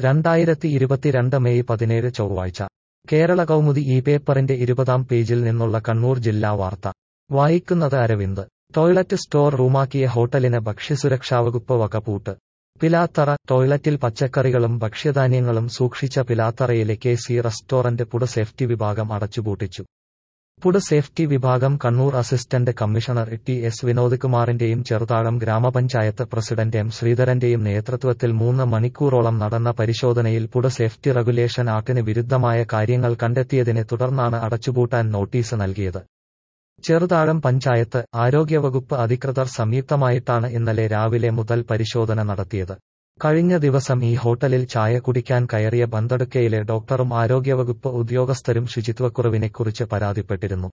രണ്ടായിരത്തി ഇരുപത്തിരണ്ട് മെയ് പതിനേഴ് ചൊവ്വാഴ്ച കേരള കൗമുദി ഈ പേപ്പറിന്റെ ഇരുപതാം പേജിൽ നിന്നുള്ള കണ്ണൂർ ജില്ലാ വാർത്ത വായിക്കുന്നത് അരവിന്ദ് ടോയ്ലറ്റ് സ്റ്റോർ റൂമാക്കിയ ഹോട്ടലിന് ഭക്ഷ്യസുരക്ഷാവകുപ്പ് വകപൂട്ട് പിലാത്തറ ടോയ്ലറ്റിൽ പച്ചക്കറികളും ഭക്ഷ്യധാന്യങ്ങളും സൂക്ഷിച്ച പിലാത്തറയിലെ K C restaurant food safety വിഭാഗം അടച്ചുപൂട്ടിച്ചു ഫുഡ് സേഫ്റ്റി വിഭാഗം Kannur assistant commissioner T S Vinod കുമാറിന്റെയും ചെറുതാഴം ഗ്രാമപഞ്ചായത്ത് പ്രസിഡന്റ് എം ശ്രീധരന്റെയും നേതൃത്വത്തിൽ മൂന്ന് മണിക്കൂറോളം നടന്ന പരിശോധനയിൽ ഫുഡ് സേഫ്റ്റി റെഗുലേഷൻ ആക്ടിന് വിരുദ്ധമായ കാര്യങ്ങൾ കണ്ടെത്തിയതിനെ തുടർന്നാണ് അടച്ചുപൂട്ടാൻ നോട്ടീസ് നൽകിയത് ചെറുതാഴം പഞ്ചായത്ത് ആരോഗ്യവകുപ്പ് അധികൃതർ സംയുക്തമായിട്ടാണ് ഇന്നലെ രാവിലെ മുതൽ പരിശോധന നടത്തിയത് കഴിഞ്ഞ ദിവസം ഈ ഹോട്ടലിൽ ചായ കുടിക്കാൻ കയറിയ ബന്തടുക്കയിലെ ഡോക്ടറും ആരോഗ്യവകുപ്പ് ഉദ്യോഗസ്ഥരും ശുചിത്വക്കുറവിനെക്കുറിച്ച് പരാതിപ്പെട്ടിരുന്നു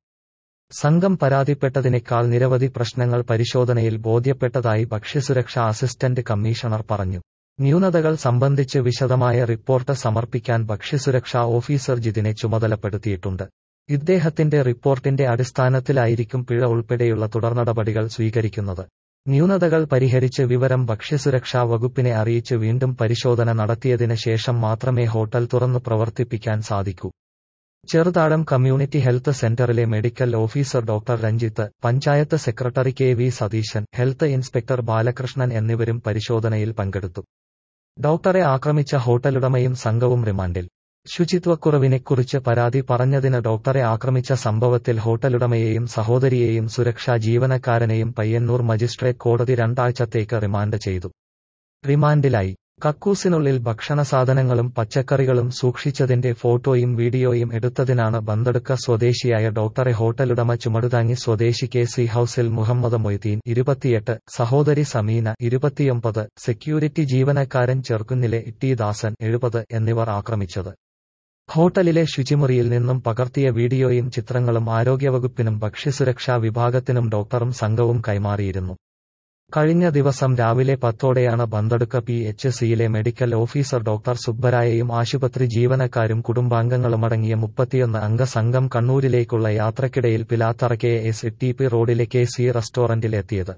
സംഘം പരാതിപ്പെട്ടതിനേക്കാൾ നിരവധി പ്രശ്നങ്ങൾ പരിശോധനയിൽ ബോധ്യപ്പെട്ടതായി ഭക്ഷ്യസുരക്ഷാ അസിസ്റ്റന്റ് കമ്മീഷണർ പറഞ്ഞു ന്യൂനതകൾ സംബന്ധിച്ച് വിശദമായ റിപ്പോർട്ട് സമർപ്പിക്കാൻ ഭക്ഷ്യസുരക്ഷാ ഓഫീസർ ജിതിനെ ചുമതലപ്പെടുത്തിയിട്ടുണ്ട് ഇദ്ദേഹത്തിന്റെ റിപ്പോർട്ടിന്റെ അടിസ്ഥാനത്തിലായിരിക്കും പിഴ ഉൾപ്പെടെയുള്ള തുടർനടപടികൾ സ്വീകരിക്കുന്നത് ന്യൂനതകൾ പരിഹരിച്ച് വിവരം ഭക്ഷ്യസുരക്ഷാ വകുപ്പിനെ അറിയിച്ച് വീണ്ടും പരിശോധന നടത്തിയതിന് ശേഷം മാത്രമേ ഹോട്ടൽ തുറന്നു പ്രവർത്തിപ്പിക്കാൻ സാധിക്കൂ ചെറുതാഴം കമ്മ്യൂണിറ്റി ഹെൽത്ത് സെന്ററിലെ medical officer doctor Ranjith panchayat secretary K V Satheesan health inspector Balakrishnan എന്നിവരും പരിശോധനയിൽ പങ്കെടുത്തു ഡോക്ടറെ ആക്രമിച്ച ഹോട്ടലുടമയും സംഘവും റിമാൻഡിൽ ശുചിത്വക്കുറവിനെക്കുറിച്ച് പരാതി പറഞ്ഞതിന് ഡോക്ടറെ ആക്രമിച്ച സംഭവത്തിൽ ഹോട്ടലുടമയെയും സഹോദരിയെയും സുരക്ഷാ ജീവനക്കാരനെയും പയ്യന്നൂർ മജിസ്ട്രേറ്റ് കോടതി രണ്ടാഴ്ചത്തേക്ക് റിമാൻഡ് ചെയ്തു റിമാൻഡിലായി കക്കൂസിനുള്ളിൽ ഭക്ഷണസാധനങ്ങളും പച്ചക്കറികളും സൂക്ഷിച്ചതിന്റെ ഫോട്ടോയും വീഡിയോയും എടുത്തതിനാണ് ബന്തടുക്ക സ്വദേശിയായ ഡോക്ടറെ ഹോട്ടലുടമ ചുമടുതാങ്ങി സ്വദേശി കെ സി ഹൌസിൽ മുഹമ്മദ് മൊയ്തീൻ ഇരുപത്തിയെട്ട് സഹോദരി സമീന ഇരുപത്തിയൊമ്പത് സെക്യൂരിറ്റി ജീവനക്കാരൻ ചെർക്കുന്നിലെ ടി ദാസൻ എഴുപത് എന്നിവർ ആക്രമിച്ചത് ഹോട്ടലിലെ ശുചിമുറിയിൽ നിന്നും പകർത്തിയ വീഡിയോയും ചിത്രങ്ങളും ആരോഗ്യവകുപ്പിനും ഭക്ഷ്യസുരക്ഷാ വിഭാഗത്തിനും ഡോക്ടറും സംഘവും കൈമാറിയിരുന്നു കഴിഞ്ഞ ദിവസം രാവിലെ പത്തോടെയാണ് ബന്തടുക്ക പി എച്ച് സിയിലെ മെഡിക്കൽ ഓഫീസർ ഡോക്ടർ സുബ്ബരായയും ആശുപത്രി ജീവനക്കാരും കുടുംബാംഗങ്ങളുമടങ്ങിയ മുപ്പത്തിയൊന്ന് അംഗ സംഘം കണ്ണൂരിലേക്കുള്ള യാത്രക്കിടയിൽ Pilathara K S T P റോഡിലെ കെ സി റെസ്റ്റോറന്റിലെത്തിയത്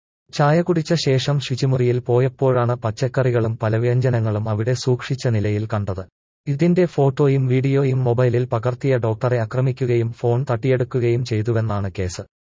ചായ കുടിച്ച ശേഷം ശുചിമുറിയിൽ പോയപ്പോഴാണ് പച്ചക്കറികളും പലവ്യഞ്ജനങ്ങളും അവിടെ സൂക്ഷിച്ച നിലയിൽ കണ്ടത് ഇതിന്റെ ഫോട്ടോയും വീഡിയോയും മൊബൈലിൽ പകർത്തിയ ഡോക്ടറെ ആക്രമിക്കുകയും ഫോൺ തട്ടിയെടുക്കുകയും ചെയ്തുവെന്നാണ് കേസ്